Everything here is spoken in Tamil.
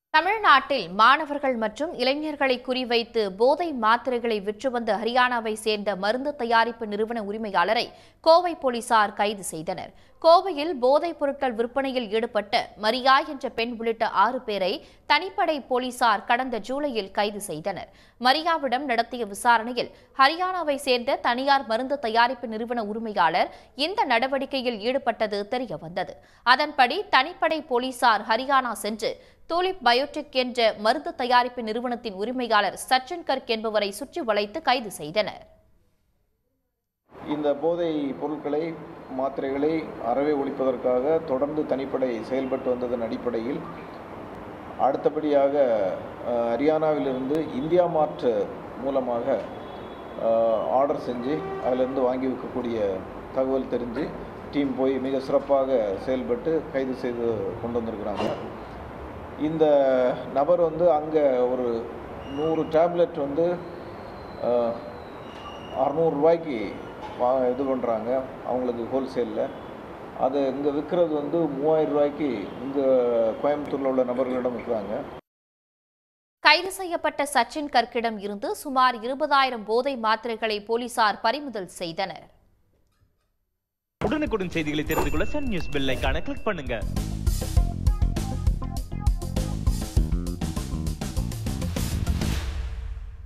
தமிழ்நாட்டில் மாணவர்கள் மற்றும் இளைஞர்களை குறிவைத்து போதை மாத்திரைகளை விற்று வந்த ஹரியானாவை சேர்ந்த மருந்து தயாரிப்பு நிறுவன உரிமையாளரை கோவை போலீசார் கைது செய்தனர் கோவையில் போதைப் பொருட்கள் விற்பனையில் ஈடுபட்ட மரியா என்ற பெண் உள்ளிட்ட ஆறு பேரை தனிப்படை போலீசார் கடந்த ஜூலையில் கைது செய்தனர் மரியாவிடம் நடத்திய விசாரணையில் ஹரியானாவை சேர்ந்த தனியார் மருந்து தயாரிப்பு நிறுவன உரிமையாளர் இந்த நடவடிக்கையில் ஈடுபட்டது தெரியவந்தது அதன்படி தனிப்படை போலீசார் ஹரியானா சென்று தூலிப் பயோடெக் என்ற மருந்து தயாரிப்பு நிறுவனத்தின் உரிமையாளர் சச்சின் கர்க் என்பவரை சுற்றி வளைத்து கைது செய்தனர் இந்த போதை பொருட்களை மாத்திரைகளை அறவே ஒழிப்பதற்காக தொடர்ந்து தனிப்படை செயல்பட்டு வந்ததன் அடிப்படையில் அடுத்தபடியாக அஹ், ஹரியானாவிலிருந்து இந்தியா மார்ட் மூலமாக அஹ், ஆர்டர் செஞ்சு அதிலிருந்து வாங்கி வைக்கக்கூடிய தகவல் தெரிஞ்சு டீம் போய் மிக சிறப்பாக செயல்பட்டு கைது செய்து கொண்டு வந்திருக்கிறாங்க இந்த நபர் வந்து அங்கே ஒரு நூறு டேப்லெட் வந்து அறநூறுரூவாய்க்கு வா இது பண்ணுறாங்க அவங்களுக்கு ஹோல்சேலில் அது இங்கே விற்கிறது வந்து மூவாயிரம் ரூபாய்க்கு இங்கே கோயம்புத்தூரில் உள்ள நபர்களிடம் விற்கிறாங்க கைது செய்யப்பட்ட சச்சின் கர்க்கிடம் இருந்து சுமார் இருபதாயிரம் போதை மாத்திரைகளை போலீசார் பறிமுதல் செய்தனர் உடனுக்குடன் செய்திகளை தெரிந்து கொள்ள சன் நியூஸ் பெல் ஐகானை கிளிக் பண்ணுங்க